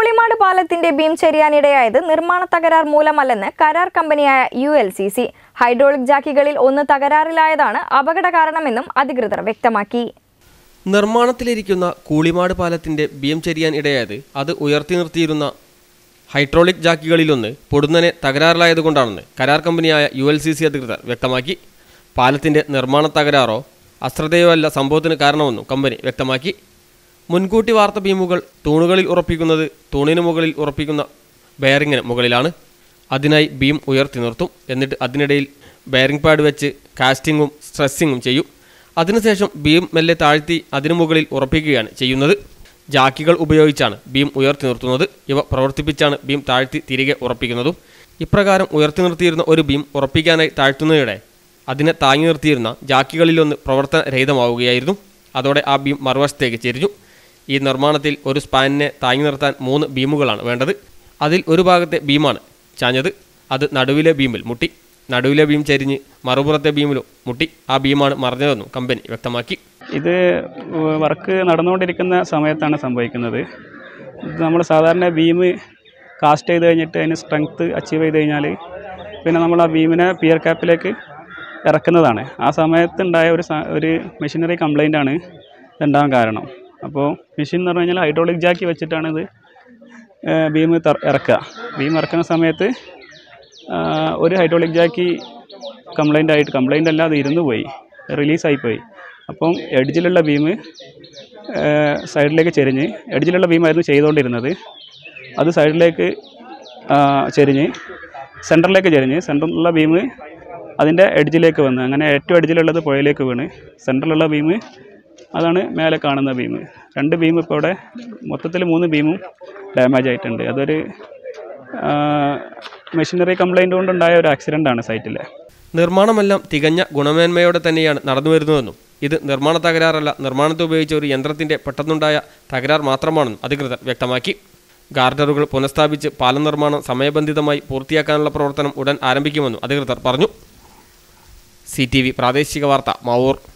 കൂളിമാട് പാലത്തിന്റെ ബീം ചെരിയാനിടയായത് നിർമ്മാണ തകരാർ മൂലമല്ലെന്ന് കരാർ കമ്പനിയായ U L C C hydraulic ജാക്കികളിൽ ഒന്ന് തകരാറിലായതാണ് അപകട കാരണമെന്നും അധികൃതർ വ്യക്തമാക്കി നിർമ്മാണത്തിലിരിക്കുന്ന കൂളിമാട് പാലത്തിന്റെ ബീം ചെരിയാൻ ഇടയായത് അത് ഉയർത്തി നിർത്തിയിരുന്ന ഹൈഡ്രോളിക് ജാക്കികളിലൊന്ന് പൊടുന്നനെ തകരാറിലായതുകൊണ്ടാണെന്ന് കരാർ കമ്പനിയായ യു എൽ സി സി അധികൃതർ വ്യക്തമാക്കി പാലത്തിന്റെ നിർമ്മാണ തകരാറോ അശ്രദ്ധയോ അല്ല സംഭവത്തിന് കാരണമെന്നും കമ്പനി വ്യക്തമാക്കി മുൻകൂട്ടി വാർത്ത ബീമുകൾ തൂണുകളിൽ ഉറപ്പിക്കുന്നത് തൂണിന് മുകളിൽ ഉറപ്പിക്കുന്ന ബെയറിങ്ങിന് മുകളിലാണ് അതിനായി ബീം ഉയർത്തി നിർത്തും എന്നിട്ട് അതിനിടയിൽ ബെയറിംഗ് പാഡ് വെച്ച് കാസ്റ്റിങ്ങും സ്ട്രെസ്സിങ്ങും ചെയ്യും അതിനുശേഷം ബീം മെല്ലെ താഴ്ത്തി അതിനു മുകളിൽ ഉറപ്പിക്കുകയാണ് ചെയ്യുന്നത് ജാക്കികൾ ഉപയോഗിച്ചാണ് ബീം ഉയർത്തി നിർത്തുന്നത് ഇവ പ്രവർത്തിപ്പിച്ചാണ് ബീം താഴ്ത്തി തിരികെ ഉറപ്പിക്കുന്നതും ഇപ്രകാരം ഉയർത്തി നിർത്തിയിരുന്ന ഒരു ബീം ഉറപ്പിക്കാനായി താഴ്ത്തുന്നതിനിടെ അതിനെ താങ്ങി നിർത്തിയിരുന്ന ജാക്കികളിലൊന്ന് പ്രവർത്തനരഹിതമാവുകയായിരുന്നു അതോടെ ആ ബീം മറുവശത്തേക്ക് ചെരിഞ്ഞു ഈ നിർമ്മാണത്തിൽ ഒരു സ്പാനിനെ താങ്ങി നിർത്താൻ മൂന്ന് ബീമുകളാണ് വേണ്ടത് അതിൽ ഒരു ഭാഗത്തെ ബീമാണ് ചാഞ്ഞത് അത് നടുവിലെ ബീമിൽ മുട്ടി നടുവിലെ ബീം ചരിഞ്ഞ് മറുപുറത്തെ ബീമിലും മുട്ടി ആ ബീമാണ് മറിഞ്ഞതെന്നും കമ്പനി വ്യക്തമാക്കി ഇത് വർക്ക് നടന്നുകൊണ്ടിരിക്കുന്ന സമയത്താണ് സംഭവിക്കുന്നത് ഇത് നമ്മൾ സാധാരണ ബീം കാസ്റ്റ് ചെയ്ത് കഴിഞ്ഞിട്ട് അതിന് സ്ട്രെങ്ത്ത് അച്ചീവ് ചെയ്ത് കഴിഞ്ഞാൽ പിന്നെ നമ്മൾ ആ ബീമിനെ പിയർ ക്യാപ്പിലേക്ക് ഇറക്കുന്നതാണ് ആ സമയത്തുണ്ടായ ഒരു സ- ഒരു മെഷീനറി കംപ്ലൈൻ്റ് ആണ് ഇതുണ്ടാകാൻ കാരണം അപ്പോൾ മെഷീൻ എന്ന് പറഞ്ഞു കഴിഞ്ഞാൽ ഹൈഡ്രോളിക് ജാക്കി വെച്ചിട്ടാണ് ഇത് ബീം ഇറക്കുക ബീം ഇറക്കുന്ന സമയത്ത് ആ, ഒരു ഹൈഡ്രോളിക് ജാക്കി കംപ്ലൈൻ്റ് ആയിട്ട് കംപ്ലൈൻ്റ് അല്ലാതെ ഇരുന്ന് പോയി റിലീസായി പോയി അപ്പം എഡ്ജിലുള്ള ബീം സൈഡിലേക്ക് ചെരിഞ്ഞ് എഡ്ജിലുള്ള ബീമായിരുന്നു ചെയ്തുകൊണ്ടിരുന്നത് അത് സൈഡിലേക്ക് ആ, ചെരിഞ്ഞ് സെൻറ്ററിലേക്ക് ചെരിഞ്ഞ് സെൻറ്ററിലുള്ള ബീം അതിൻ്റെ എഡ്ജിലേക്ക് വന്ന് അങ്ങനെ ഏറ്റവും എഡ്ജിലുള്ളത് പുഴയിലേക്ക് വീണ് സെൻറ്ററിലുള്ള ബീം അതാണ് മേലെ കാണുന്ന ബീം രണ്ട് ബീം ഇപ്പോൾ ഇവിടെ മൊത്തത്തിൽ മൂന്ന് ബീമും ഡാമേജ് ആയിട്ടുണ്ട് അതൊരു മെഷീനറി കംപ്ലൈൻറ്റ് കൊണ്ടുണ്ടായ ഒരു ആക്സിഡൻ്റ് ആണ് സൈറ്റിലെ നിർമ്മാണമെല്ലാം തികഞ്ഞ ഗുണമേന്മയോടെ തന്നെയാണ് നടന്നു വരുന്നതെന്നും ഇത് നിർമ്മാണ തകരാറല്ല നിർമ്മാണത്തിൽ ഉപയോഗിച്ച ഒരു യന്ത്രത്തിന്റെ പെട്ടെന്നുണ്ടായ തകരാർ മാത്രമാണെന്നും അധികൃതർ വ്യക്തമാക്കി ഗാർഡറുകൾ പുനഃസ്ഥാപിച്ച് പാലം നിർമ്മാണം സമയബന്ധിതമായി പൂർത്തിയാക്കാനുള്ള പ്രവർത്തനം ഉടൻ ആരംഭിക്കുമെന്നും അധികൃതർ പറഞ്ഞു സി പ്രാദേശിക വാർത്ത മാവൂർ